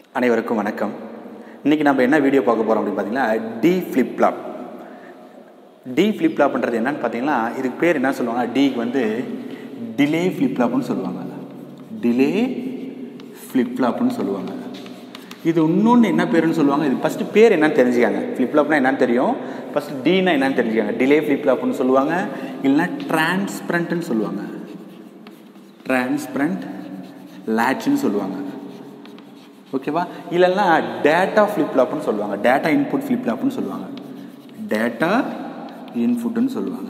அனைவருக்கும் வணக்கம் இன்றைக்கி நம்ம என்ன வீடியோ பார்க்க போகிறோம் அப்படின்னு பார்த்தீங்கன்னா D flip flop D flip ஃப்ளாப்ன்றது என்னன்னு பார்த்தீங்கன்னா இதுக்கு பேர் என்ன சொல்லுவாங்க டிக்கு வந்து டிலே ஃப்ளிப் ஃப்ளாப்னு சொல்லுவாங்க டிலே ஃப்ளிப் ஃப்ளாப்னு சொல்லுவாங்க இது இன்னொன்று என்ன பேருன்னு சொல்லுவாங்க இது ஃபஸ்ட்டு பேர் என்னன்னு தெரிஞ்சுக்காங்க ஃப்ளிப் ஃப்ளாப்னா என்னன்னு தெரியும் ஃபஸ்ட்டு டீனா என்னன்னு தெரிஞ்சுக்காங்க டிலே ஃப்ளிப் ஃப்ளாப்னு சொல்லுவாங்க இல்லைன்னா டிரான்ஸ்பரண்ட்னு சொல்லுவாங்க டிரான்ஸ்பரண்ட் லேட்ச்னு சொல்லுவாங்க ஓகேவா இல்லைன்னா டேட்டா ஃப்ளிப் ஃப்ளாப்னு சொல்லுவாங்க டேட்டா இன்புட் ஃப்ளிப் ஃப்ளாப்னு சொல்லுவாங்க டேட்டா இன்புட்னு சொல்லுவாங்க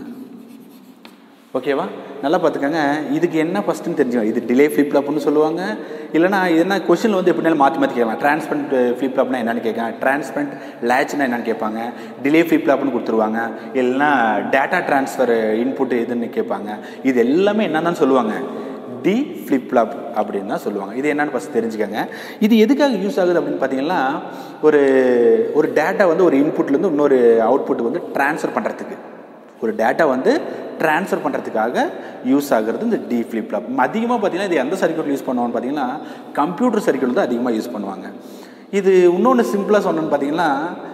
ஓகேவா நல்லா பார்த்துக்கங்க இதுக்கு என்ன ஃபஸ்ட்டுன்னு தெரிஞ்சுக்கோங்க இது டிலே ஃப்ளிப் ஃப்ளாப்னு சொல்லுவாங்க இல்லைனா இது என்ன கொஷின் வந்து எப்படினாலும் மாற்றி மாற்றி கேட்கலாம் டிரான்ஸ்பரண்ட் ஃப்ளிப் ஃப்ளாப்னா என்னன்னு கேட்காங்க டிரான்ஸ்பரண்ட் லேட்ச்னா என்னன்னு கேட்பாங்க டிலே ஃப்ளிப் ஃப்ளாப்னு கொடுத்துருவாங்க இல்லைனா டேட்டா ட்ரான்ஸ்ஃபர் இன்புட் எதுன்னு கேட்பாங்க இது எல்லாமே என்னன்னு சொல்லுவாங்க டி ஃப்ளிப் ஃப்ளாப் அப்படின்னு தான் சொல்லுவாங்க இது என்னன்னு ஃபஸ்ட் தெரிஞ்சுக்கங்க இது எதுக்காக யூஸ் ஆகுது அப்படின்னு பார்த்தீங்கன்னா ஒரு ஒரு டேட்டா வந்து ஒரு இன்புட்லேருந்து இன்னொரு அவுட்புட் வந்து ட்ரான்ஸ்ஃபர் பண்ணுறதுக்கு ஒரு டேட்டா வந்து ட்ரான்ஸ்ஃபர் பண்ணுறதுக்காக யூஸ் ஆகுறது இந்த டி ஃப்ளிப் ஃப்ளாப் அதிகமாக பார்த்தீங்கன்னா இது எந்த சர்க்கியூட் யூஸ் பண்ணுவான்னு பார்த்தீங்கன்னா கம்ப்யூட்டர் சர்க்கியூட் தான் அதிகமாக யூஸ் பண்ணுவாங்க இது இன்னொன்று சிம்பிளாக சொன்னோன்னு பார்த்தீங்கன்னா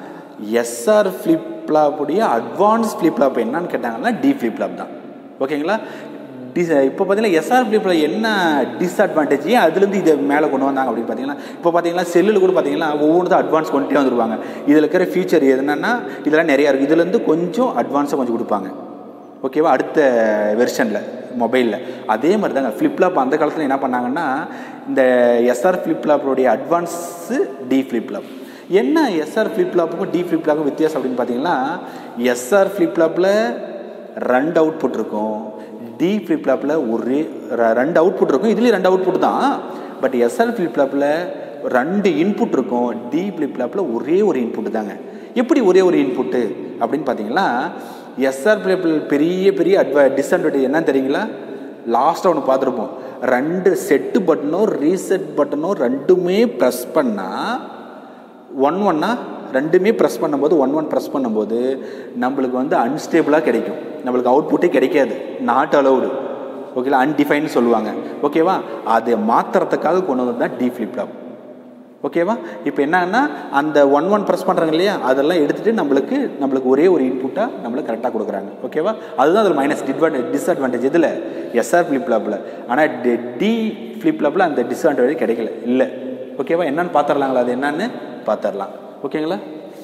எஸ்ஆர் ஃப்ளிப் ஃப்ளாப்புடைய அட்வான்ஸ் ஃப்ளிப் ஃப்ளாப் என்னன்னு கேட்டாங்கன்னா டி ஃப்ளிப் ஃப்ளாப் தான் ஓகேங்களா டிஸ் இப்போ பார்த்தீங்கன்னா எஸ்ஆர் ஃப்ளிப்பில் என்ன டிஸ்அட்வான்டேஜ் ஏன் அதுலேருந்து இதை மேலே கொண்டு வந்தாங்க அப்படின்னு பார்த்தீங்கன்னா இப்போ பார்த்தீங்கன்னா செல்லில் கூட பார்த்தீங்கன்னா ஒவ்வொன்றும் அட்வான்ஸ் கொண்டுட்டே வந்துருவாங்க இதில் இருக்கிற ஃபியூச்சர் எதுனா இதெல்லாம் நிறையா இருக்குது இதுலேருந்து கொஞ்சம் அட்வான்ஸாக கொஞ்சம் கொடுப்பாங்க ஓகேவா அடுத்த வெர்ஷனில் மொபைலில் அதே மாதிரி தாங்க ஃப்ளிப்லாப் அந்த காலத்தில் என்ன பண்ணாங்கன்னா இந்த எஸ்ஆர் ஃப்ளிப்லாப்போடைய அட்வான்ஸு டி ஃப்ளிப்லாப் என்ன எஸ்ஆர் ஃப்ளிப்லாப்புக்கும் டி ஃப்ளிப்லாப்புக்கும் வித்தியாசம் அப்படின்னு பார்த்தீங்கன்னா எஸ்ஆர் ஃப்ளிப்லாப்பில் ரெண்டு அவுட்புட் இருக்கும் டி ஃப்ளிப்லாப்பில் ஒரு ரெண்டு அவுட்புட் இருக்கும் இதுலேயும் ரெண்டு அவுட்புட் தான் பட் எஸ்ஆர் ஃப்ளிப்லாப்பில் ரெண்டு இன்புட் இருக்கும் டி ஃப்ளிப்லாப்பில் ஒரே ஒரு இன்புட் தாங்க எப்படி ஒரே ஒரு இன்புட்டு அப்படின்னு பார்த்தீங்கன்னா எஸ்ஆர் ஃப்ளிப்பில் பெரிய பெரிய அட்வா டிஸ்அட்வான்டேஜ் என்னன்னு தெரியுங்களா லாஸ்ட்டாக ஒன்று பார்த்துருப்போம் ரெண்டு செட்டு பட்டனோ ரீசெட் பட்டனோ ரெண்டுமே ப்ரெஸ் பண்ணால் ஒன் ஒன்னா ரெண்டுமே ப்ரெஸ் பண்ணும்போது ஒன் ஒன் ப்ரெஸ் பண்ணும்போது நம்மளுக்கு வந்து அன்ஸ்டேபிளாக கிடைக்கும் நம்மளுக்கு அவுட்புட்டே கிடைக்காது நாட் அலவுடு ஓகேங்களா அன்டிஃபைன்னு சொல்லுவாங்க ஓகேவா அதை மாற்றுறதுக்காக கொண்டு வந்தது தான் டி ஃப்ளிப்லாப் ஓகேவா இப்போ என்னன்னா அந்த ஒன் ஒன் ப்ரெஸ் பண்ணுறாங்க இல்லையா அதெல்லாம் எடுத்துகிட்டு நம்மளுக்கு நம்மளுக்கு ஒரே ஒரு இன்புட்டாக நம்மளுக்கு கரெக்டாக கொடுக்குறாங்க ஓகேவா அதுதான் அதில் மைனஸ் டிஸ்அட்வான்டேஜ் டிஸ்அட்வான்டேஜ் இதில் எஸ்ஆர் ஃப்ளிப்லாப்பில் ஆனால் டி ஃப்ளிப்லாப்பில் அந்த டிஸ்அட்வான்டேஜ் கிடைக்கல இல்லை ஓகேவா என்னன்னு பார்த்துடலாங்களா அது என்னன்னு பார்த்துடலாம் ஓகேங்களா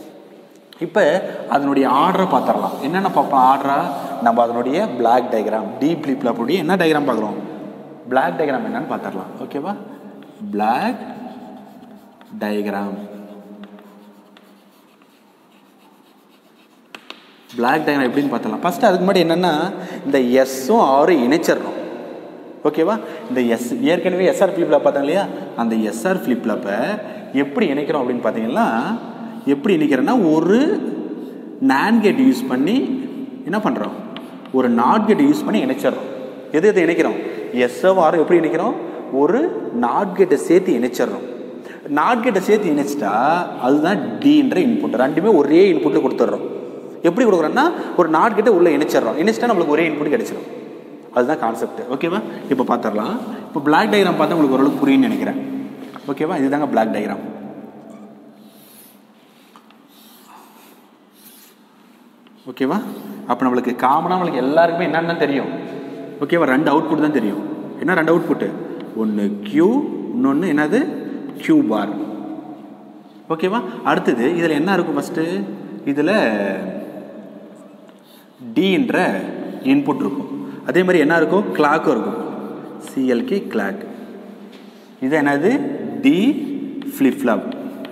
இப்போ அதனுடைய ஆர்டரை பார்த்துடலாம் என்னென்ன பார்ப்போம் ஆர்டரா நம்ம அதனுடைய பிளாக் டயக்ராம் டி ஃப்ளிப்லாப்புடைய என்ன டயக்ராம் பார்க்குறோம் பிளாக் டயக்ராம் என்னன்னு பார்த்துடலாம் ஓகேவா பிளாக் டயக்ராம் பிளாக் டயக்ராம் எப்படின்னு பார்த்தலாம் ஃபஸ்ட்டு அதுக்கு முன்னாடி என்னென்னா இந்த எஸ்ஸும் ஆரும் இணைச்சிடணும் ஓகேவா இந்த எஸ் ஏற்கனவே எஸ்ஆர் ஃப்ளிப்லாப் பார்த்தோம் இல்லையா அந்த எஸ்ஆர் ஃப்ளிப்லாப்பை எப்படி இணைக்கிறோம் அப்படின்னு பார்த்தீங்கன்னா எப்படி இணைக்கிறோன்னா ஒரு நேன் கேட் யூஸ் பண்ணி என்ன பண்ணுறோம் ஒரு நாட் கேட் யூஸ் பண்ணி இணைச்சிடறோம் எது எது இணைக்கிறோம் எஸ்ஓ ஆரும் எப்படி இணைக்கிறோம் ஒரு நாட் கேட்டை சேர்த்து இணைச்சிடறோம் நாட் கேட்டை சேர்த்து இணைச்சிட்டா அதுதான் டின்ற இன்புட் ரெண்டுமே ஒரே இன்புட்டில் கொடுத்துட்றோம் எப்படி கொடுக்குறோன்னா ஒரு நாட் கேட்டை உள்ளே இணைச்சிடறோம் இணைச்சிட்டா நம்மளுக்கு ஒரே இன்புட் கிடைச்சிடும் அதுதான் கான்செப்ட் ஓகேவா இப்போ பார்த்துடலாம் இப்போ பிளாக் டயக்ராம் பார்த்தா உங்களுக்கு ஓரளவுக்கு புரியும்னு நினைக்கிறேன் ஓகேவா இதுதாங்க பிளாக் டயக்ராம் ஓகேவா அப்போ நம்மளுக்கு காமனாக நம்மளுக்கு எல்லாருக்குமே என்னென்னு தெரியும் ஓகேவா ரெண்டு அவுட்புட் தான் தெரியும் என்ன ரெண்டு அவுட்புட்டு ஒன்று க்யூ இன்னொன்று என்னது க்யூ பார் ஓகேவா அடுத்தது இதில் என்ன இருக்கும் ஃபஸ்ட்டு இதில் டின்ற இன்புட் இருக்கும் அதே மாதிரி என்ன இருக்கும் கிளாக்கும் இருக்கும் சிஎல்கே கிளாக் இது என்னது டி ஃப்ளிப் ஃப்ளாப்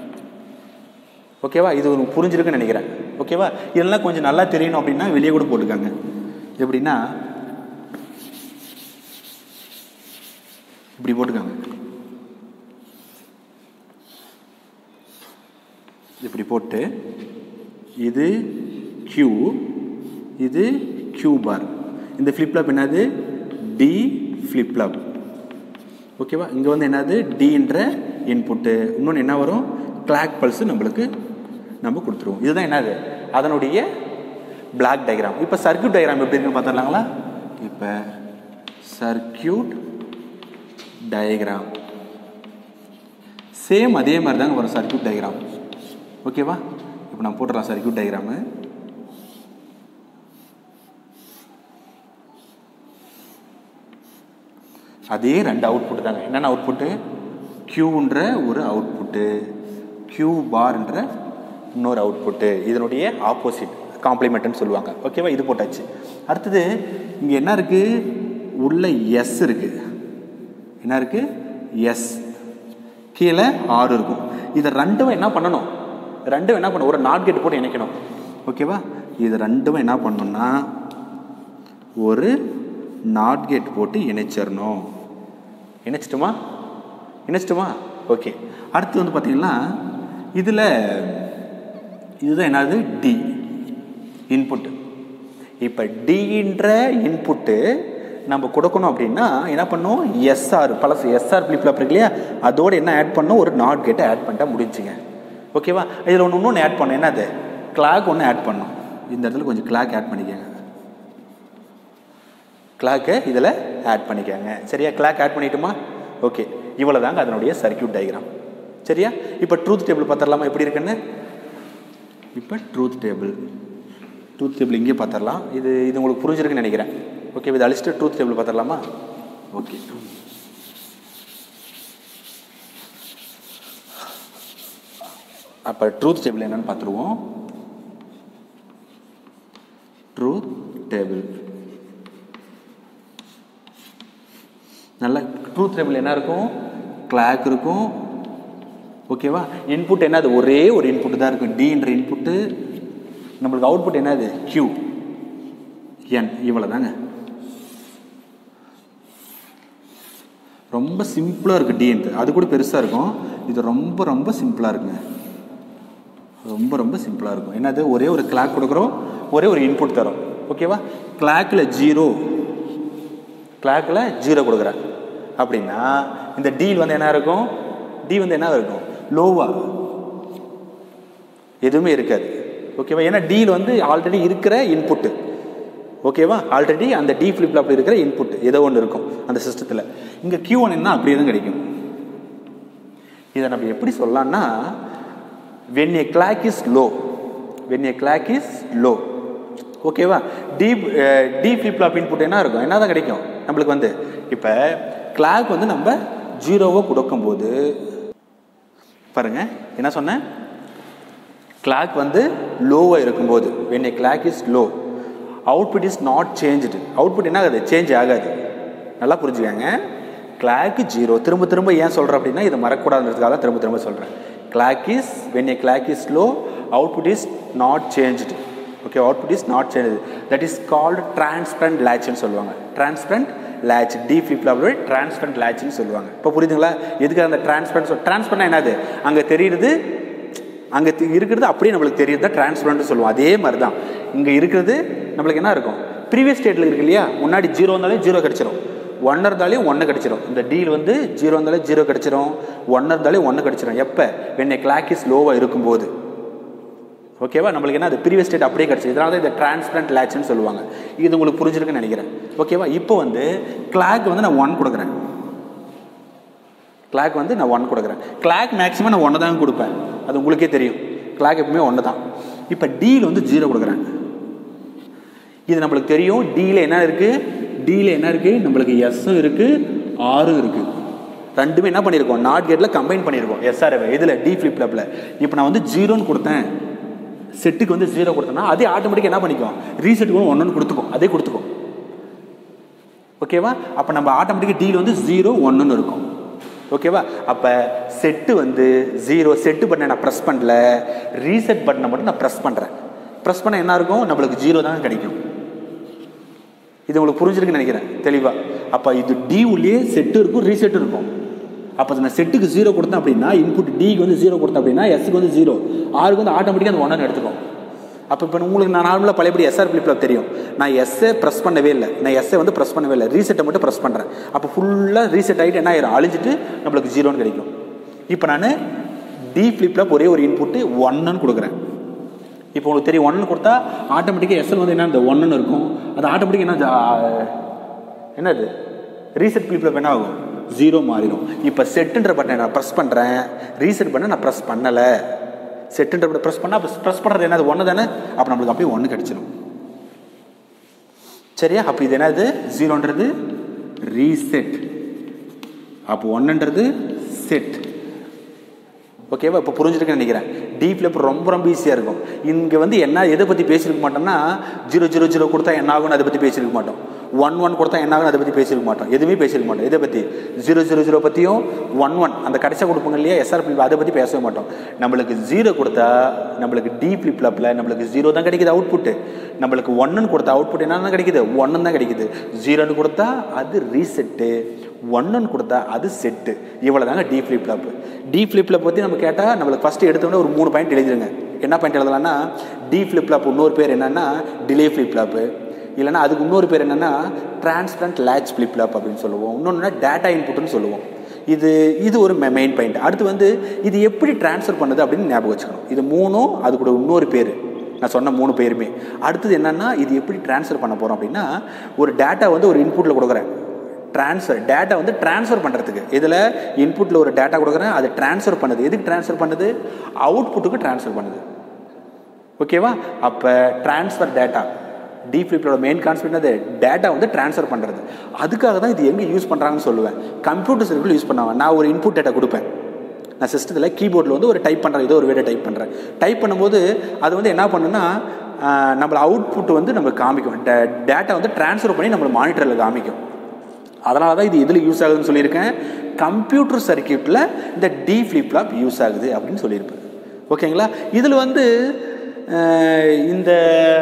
ஓகேவா இது ஒரு புரிஞ்சிருக்குன்னு நினைக்கிறேன் ஓகேவா இதெல்லாம் கொஞ்சம் நல்லா தெரியணும் அப்படின்னா வெளியே கூட போட்டுக்காங்க எப்படின்னா இப்படி போட்டுக்காங்க இப்படி போட்டு இது க்யூ இது க்யூ பார் இந்த ஃப்ளிப்லாப் என்னது டி ஃப்ளிப்லாப் ஓகேவா இங்கே வந்து என்னது டின்ற இன்புட்டு இன்னொன்று என்ன வரும் கிளாக் பல்ஸ் நம்மளுக்கு நம்ம கொடுத்துருவோம் இதுதான் என்னது அதனுடைய பிளாக் டயக்ராம் இப்போ சர்க்கியூட் டயக்ராம் எப்படி இருக்குன்னு பார்த்துடலாங்களா இப்போ சர்க்கியூட் டயக்ராம் சேம் அதே மாதிரி தாங்க வரும் சர்க்யூட் டயக்ராம் ஓகேவா இப்போ நான் போட்டுடலாம் சர்க்யூட் டயக்ராமு அதே ரெண்டு அவுட்புட் தாங்க என்னென்ன அவுட்புட்டு க்யூன்ற ஒரு அவுட்புட்டு க்யூ பார்ன்ற இன்னொரு அவுட்புட்டு இதனுடைய ஆப்போசிட் காம்ப்ளிமெண்ட்னு சொல்லுவாங்க ஓகேவா இது போட்டாச்சு அடுத்தது இங்கே என்ன இருக்குது உள்ள எஸ் இருக்குது என்ன இருக்குது எஸ் கீழே ஆறு இருக்கும் இதை ரெண்டும் என்ன பண்ணணும் ரெண்டும் என்ன பண்ணணும் ஒரு நாட் கேட் போட்டு இணைக்கணும் ஓகேவா இது ரெண்டும் என்ன பண்ணணும்னா ஒரு நாட் கேட் போட்டு இணைச்சிடணும் இணைச்சிட்டுமா இணைச்சிட்டுமா ஓகே அடுத்து வந்து பார்த்தீங்கன்னா இதில் இதுதான் என்னது டி இன்புட்டு இப்போ டின்ற இன்புட்டு நம்ம கொடுக்கணும் அப்படின்னா என்ன பண்ணோம் எஸ்ஆர் பழசு எஸ்ஆர் ஃப்ளிப் ஃப்ளாப் இருக்கு இல்லையா அதோடு என்ன ஆட் பண்ணோம் ஒரு நாட் கேட்டை ஆட் பண்ணிட்டா முடிஞ்சுங்க ஓகேவா இதில் ஒன்று இன்னொன்று ஆட் பண்ணோம் என்னது கிளாக் ஒன்று ஆட் பண்ணோம் இந்த இடத்துல கொஞ்சம் கிளாக் ஆட் பண்ணிக்கோங்க கிளாக்கை இதில் ஆட் பண்ணிக்கோங்க சரியா கிளாக் ஆட் பண்ணிட்டுமா ஓகே இவ்வளோ தாங்க அதனுடைய சர்க்கியூட் டயக்ராம் சரியா இப்போ ட்ரூத் டேபிள் பார்த்துடலாமா எப்படி இருக்குன்னு இப்போ ட்ரூத் டேபிள் ட்ரூத் டேபிள் இங்கே பார்த்துடலாம் இது இது உங்களுக்கு புரிஞ்சிருக்குன்னு நினைக்கிறேன் ஓகே இதை அழிச்சிட்டு ட்ரூத் டேபிள் பார்த்துடலாமா ஓகே அப்போ ட்ரூத் டேபிள் என்னன்னு பார்த்துருவோம் ட்ரூத் டேபிள் நல்ல ட்ரூத் டேபிள் என்ன இருக்கும் கிளாக் இருக்கும் ஓகேவா இன்புட் என்னது ஒரே ஒரு இன்புட் தான் இருக்கும் டின்ற இன்புட்டு நம்மளுக்கு அவுட்புட் என்னது கியூ என் இவ்வளோ தாங்க ரொம்ப சிம்பிளாக இருக்குது டின்ட்டு அது கூட பெருசாக இருக்கும் இது ரொம்ப ரொம்ப சிம்பிளாக இருக்குங்க ரொம்ப ரொம்ப சிம்பிளாக இருக்கும் என்னது ஒரே ஒரு கிளாக் கொடுக்குறோம் ஒரே ஒரு இன்புட் தரோம் ஓகேவா கிளாக்கில் ஜீரோ கிளாக்கில் ஜீரோ கொடுக்குறேன் அப்படின்னா இந்த டீல் வந்து என்ன இருக்கும் டி வந்து என்ன இருக்கும் லோவாக எதுவுமே இருக்காது ஓகேவா ஏன்னா டீல் வந்து ஆல்ரெடி இருக்கிற இன்புட்டு ஓகேவா ஆல்ரெடி அந்த டி ஃப்ளிப் ஃப்ளாப்பில் இருக்கிற இன்புட் ஏதோ ஒன்று இருக்கும் அந்த சிஸ்டத்தில் இங்கே கியூ ஒன் என்ன அப்படியே தான் கிடைக்கும் இதை நம்ம எப்படி சொல்லலாம்னா when a clock is low when a clock is low ஓகேவா D D flip flop input என்ன இருக்கும் என்ன தான் கிடைக்கும் நம்மளுக்கு வந்து இப்போ கிளாக் வந்து நம்ம ஜீரோவை கொடுக்கும்போது பாருங்க என்ன சொன்னேன் கிளாக் வந்து லோவாக இருக்கும்போது when a clock is low output is not changed output என்ன ஆகுது சேஞ்ச் ஆகாது நல்லா புரிஞ்சுக்கங்க கிளாக் ஜீரோ திரும்ப திரும்ப ஏன் சொல்கிறேன் அப்படின்னா இதை மறக்கூடாதுன்றதுக்காக தான் திரும்ப திரும்ப சொல்கிறேன் clock is when a clock is low output is not changed okay output is not change that is called transparent லேட்ச்னு சொல்லுவாங்க டிரான்ஸ்பரண்ட் லேட்ச் டி ஃபிளிப் ஃப்ளாப்போட டிரான்ஸ்பரண்ட் லேட்ச்னு சொல்லுவாங்க இப்போ புரியுதுங்களா எதுக்கு அந்த டிரான்ஸ்பரண்ட் சொல் டிரான்ஸ்பரண்ட் என்னது அங்கே தெரியுறது அங்கே இருக்கிறது அப்படியே நம்மளுக்கு தெரியுது தான் டிரான்ஸ்பரண்ட் சொல்லுவோம் அதே மாதிரி தான் இங்கே இருக்கிறது நம்மளுக்கு என்ன இருக்கும் ப்ரீவியஸ் ஸ்டேட்டில் இருக்கு இல்லையா முன்னாடி ஜீரோ இருந்தாலே ஜீரோ கிடச்சிரும் ஒன்று இருந்தாலே ஒன்று கிடச்சிரும் இந்த டீல் வந்து ஜீரோ இருந்தாலே ஜீரோ கிடச்சிரும் ஒன்று இருந்தாலே ஒன்று கிடச்சிரும் எப்போ வென் ஏ கிளாக் இஸ் லோவாக இருக்கும்போது ஓகேவா நம்மளுக்கு என்ன அது ப்ரீவியஸ் ஸ்டேட் அப்படியே கிடச்சி இதனால தான் இந்த டிரான்ஸ்பரண்ட் லேட்ச்னு சொல்லுவாங்க இது உங்களுக்கு புரிஞ்சிருக்குன்னு நினைக்கிறேன் ஓகேவா இப்போ வந்து கிளாக் வந்து நான் ஒன் கொடுக்குறேன் கிளாக் வந்து நான் ஒன் கொடுக்குறேன் கிளாக் மேக்ஸிமம் நான் ஒன்று தான் கொடுப்பேன் அது உங்களுக்கே தெரியும் கிளாக் எப்பவுமே ஒன்று தான் இப்போ டீல் வந்து ஜீரோ கொடுக்குறேன் இது நம்மளுக்கு தெரியும் டீல என்ன இருக்குது டீல என்ன இருக்குது நம்மளுக்கு எஸ்ஸும் இருக்குது ஆரும் இருக்குது ரெண்டுமே என்ன பண்ணியிருக்கோம் நாட் கேட்டில் கம்பைன் பண்ணியிருக்கோம் எஸ்ஆர் இதில் டி ஃப்ளிப் ஃப்ளாப்பில் இப்போ நான் வந்து ஜீரோன்னு கொடுத்தேன் செட்டுக்கு வந்து ஜீரோ கொடுத்தேன்னா அதே ஆட்டோமேட்டிக்காக என்ன பண்ணிக்கும் ரீசெட்டுக்கு ஒன்று கொடுத்துக்கும் அதே கொடுத்துக்கும் ஓகேவா அப்போ நம்ம ஆட்டோமேட்டிக்காக டீல் வந்து ஜீரோ ஒன்றுன்னு இருக்கும் ஓகேவா அப்போ செட்டு வந்து ஜீரோ செட்டு பட்டனை நான் ப்ரெஸ் பண்ணல ரீசெட் பட்டனை மட்டும் நான் ப்ரெஸ் பண்ணுறேன் ப்ரெஸ் பண்ண என்ன இருக்கும் நம்மளுக்கு ஜீரோ தான் கிடைக்கும் இது உங்களுக்கு புரிஞ்சிருக்குன்னு நினைக்கிறேன் தெளிவாக அப்போ இது டி உள்ளே செட்டு இருக்கும் ரீசெட் இருக்கும் அப்போ நான் செட்டுக்கு ஜீரோ கொடுத்தேன் அப்படின்னா இன்புட் டிக்கு வந்து ஜீரோ கொடுத்தேன் அப்படின்னா எஸ்க்கு வந்து ஜீரோ ஆருக்கு வந்து ஆட்டோமேட்டிக்காக அந்த ஒன்று எடுத்துக்கும் அப்போ இப்போ உங்களுக்கு நான் நார்மலாக பழையபடி எஸ்ஆர் ஃபிளிப்பில் தெரியும் நான் எஸ்ஸை ப்ரெஸ் பண்ணவே இல்லை நான் எஸ்ஸை வந்து ப்ரெஸ் பண்ணவே இல்லை ரீசெட்டை மட்டும் ப்ரெஸ் பண்ணுறேன் அப்போ ஃபுல்லாக ரீசெட் ஆகிட்டு என்ன ஆயிரும் அழிஞ்சிட்டு நம்மளுக்கு ஜீரோன்னு கிடைக்கும் இப்போ நான் டி ஃப்ளிப்பில் ஒரே ஒரு இன்புட்டு ஒன்னுன்னு கொடுக்குறேன் இப்போ உங்களுக்கு தெரியும் ஒன்னு கொடுத்தா ஆட்டோமேட்டிக்காக எஸ்எல் வந்து என்ன இந்த ஒன்றுன்னு இருக்கும் அது ஆட்டோமேட்டிக்காக என்ன ஜா- என்னது ரீசெட் ஃபிளிப்பில் என்ன ஆகும் ஜீரோ மாறிடும் இப்போ செட்டுன்ற பட்டனை நான் ப்ரெஸ் பண்ணுறேன் ரீசெட் பண்ண நான் ப்ரெஸ் பண்ணலை செட்டுன்ற பட்டன் ப்ரெஸ் பண்ணால் அப்போ ப்ரெஸ் பண்ணுறது என்னது ஒன்று தானே அப்போ நம்மளுக்கு அப்படியே ஒன்று கிடச்சிடும் சரியா அப்போ இது என்னது ஜீரோன்றது ரீசெட் அப்போ ஒன்றுன்றது செட் ஓகேவா இப்போ புரிஞ்சுருக்குன்னு நினைக்கிறேன் டீப் லெப் ரொம்ப ரொம்ப ஈஸியாக இருக்கும் இங்கே வந்து என்ன எதை பற்றி பேசியிருக்க மாட்டோம்னா ஜீரோ ஜீரோ ஜீரோ கொடுத்தா என்ன ஆகும்னு அதை பற்றி பேசியிருக்க மாட்டோம் ஒன் ஒன் கொடுத்தா என்ன ஆகும் அதை பற்றி பேசியிருக்க மாட்டோம் எதுவுமே பேசியிருக்க மாட்டோம் இதை பற்றி ஜீரோ ஜீரோ ஜீரோ பற்றியும் ஒன் ஒன் அந்த கடைசியாக கொடுப்பாங்க இல்லையா எஸ்ஆர்பி அதை பற்றி பேசவே மாட்டோம் நம்மளுக்கு ஜீரோ கொடுத்தா நம்மளுக்கு டீப் ஃபிளிப் ஃப்ளாப்பில் நம்மளுக்கு ஜீரோ தான் கிடைக்குது அவுட்புட்டு நம்மளுக்கு ஒன்றுன்னு கொடுத்தா அவுட்புட் என்ன கிடைக்குது ஒன்று தான் கிடைக்குது ஜீரோன்னு கொடுத்தா அது ரீசெட்டு ஒன்றுன்னு கொடுத்தா அது செட்டு இவ்வளோ தாங்க D flip flop D flip flop பற்றி நம்ம கேட்டால் நம்மளுக்கு ஃபஸ்ட்டு எடுத்தோடனே ஒரு மூணு பாயிண்ட் எழுதிருங்க என்ன பாயிண்ட் எழுதலாம்னா டீப் ஃபிளிப் ஃப்ளாப் இன்னொரு பேர் என்னென்னா டிலே ஃபிளிப் ஃப்ளாப்பு இல்லைனா அதுக்கு இன்னொரு பேர் என்னென்னா டிரான்ஸ்பரண்ட் லேட்ச் ஃபிளிப் ஃப்ளாப் அப்படின்னு சொல்லுவோம் இன்னொன்று டேட்டா இன்புட்னு சொல்லுவோம் இது இது ஒரு மெயின் பாயிண்ட் அடுத்து வந்து இது எப்படி ட்ரான்ஸ்ஃபர் பண்ணுது அப்படின்னு ஞாபகம் வச்சுக்கணும் இது மூணும் அது கூட இன்னொரு பேர் நான் சொன்ன மூணு பேருமே அடுத்தது என்னென்னா இது எப்படி ட்ரான்ஸ்ஃபர் பண்ண போகிறோம் அப்படின்னா ஒரு டேட்டா வந்து ஒரு இன்புட்டில் கொடுக்குறேன் ட்ரான்ஸ்ஃபர் டேட்டா வந்து ட்ரான்ஸ்ஃபர் பண்ணுறதுக்கு இதில் இன்புட்டில் ஒரு டேட்டா கொடுக்குறேன் அது ட்ரான்ஸ்ஃபர் பண்ணுது எதுக்கு ட்ரான்ஸ்ஃபர் பண்ணுது அவுட்புட்டுக்கு ட்ரான்ஸ்ஃபர் பண்ணுது ஓகேவா அப்போ ட்ரான்ஸ்ஃபர் டேட்டா டீப் ஃபிளிப்போட மெயின் கான்செப்ட் என்னது டேட்டா வந்து ட்ரான்ஸ்ஃபர் பண்ணுறது அதுக்காக தான் இது எங்கே யூஸ் பண்ணுறாங்கன்னு சொல்லுவேன் கம்ப்யூட்டர் சர்க்கிள் யூஸ் பண்ணுவாங்க நான் ஒரு இன்புட் டேட்டா கொடுப்பேன் நான் சிஸ்டத்தில் கீபோர்டில் வந்து ஒரு டைப் பண்ணுறேன் ஏதோ ஒரு வேலை டைப் பண்ணுறேன் டைப் பண்ணும்போது அது வந்து என்ன பண்ணுன்னா நம்மளை அவுட்புட் வந்து நம்மளுக்கு காமிக்கும் டேட்டா வந்து ட்ரான்ஸ்ஃபர் பண்ணி நம்மளை மானிட்டரில் காமிக்கும் அதனால தான் இது எதில் யூஸ் ஆகுதுன்னு சொல்லியிருக்கேன் கம்ப்யூட்டர் சர்க்கியூட்டில் இந்த டி ஃப்ளிப் ஃப்ளாப் யூஸ் ஆகுது அப்படின்னு சொல்லியிருப்பேன் ஓகேங்களா இதில் வந்து இந்த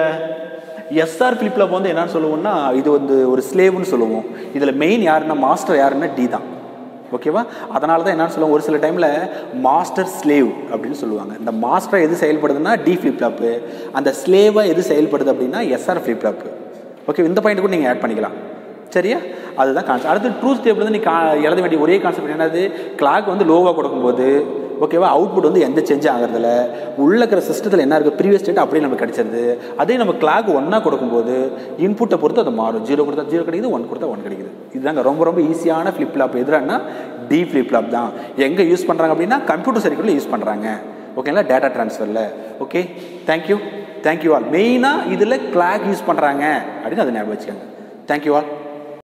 எஸ்ஆர் ஃப்ளிப் ஃப்ளாப் வந்து என்னன்னு சொல்லுவோம்னா இது வந்து ஒரு ஸ்லேவ்னு சொல்லுவோம் இதில் மெயின் யாருன்னா மாஸ்டர் யாருன்னா டி தான் ஓகேவா அதனால தான் என்னன்னு சொல்லுவாங்க ஒரு சில டைமில் மாஸ்டர் ஸ்லேவ் அப்படின்னு சொல்லுவாங்க இந்த மாஸ்டர் எது செயல்படுதுன்னா டி ஃப்ளிப் ஃப்ளாப்பு அந்த ஸ்லேவாக எது செயல்படுது அப்படின்னா எஸ்ஆர் ஃப்ளிப் ஃப்ளாப்பு ஓகே இந்த பாயிண்ட் கூட நீங்கள் ஆட் பண்ணிக்கலாம் சரியா அதுதான் கான்செப்ட் அடுத்து ட்ரூத் டேபிள் வந்து நீ கா எழுத வேண்டிய ஒரே கான்செப்ட் என்னது கிளாக் வந்து லோவாக கொடுக்கும்போது ஓகேவா அவுட்புட் வந்து எந்த சேஞ்ச் ஆகிறதில்ல உள்ள இருக்கிற சிஸ்டத்தில் என்ன இருக்குது ப்ரீவியஸ் ஸ்டேட் அப்படியே நமக்கு கிடைச்சிருது அதே நம்ம கிளாக் ஒன்றா கொடுக்கும்போது இன்புட்டை பொறுத்து அது மாறும் ஜீரோ கொடுத்தா ஜீரோ கிடைக்குது ஒன் கொடுத்தா ஒன் கிடைக்குது இதுதாங்க ரொம்ப ரொம்ப ஈஸியான ஃப்ளிப் ஃப்ளாப் எதுனா டி ஃப்ளிப் ஃப்ளாப் தான் எங்கே யூஸ் பண்ணுறாங்க அப்படின்னா கம்ப்யூட்டர் சர்க்கிளில் யூஸ் பண்ணுறாங்க ஓகேங்களா டேட்டா ட்ரான்ஸ்ஃபரில் ஓகே தேங்க்யூ தேங்க்யூ ஆல் மெயினாக இதில் கிளாக் யூஸ் பண்ணுறாங்க அப்படின்னு அதை ஞாபகம் வச்சுக்கோங்க தேங்க்யூ ஆல்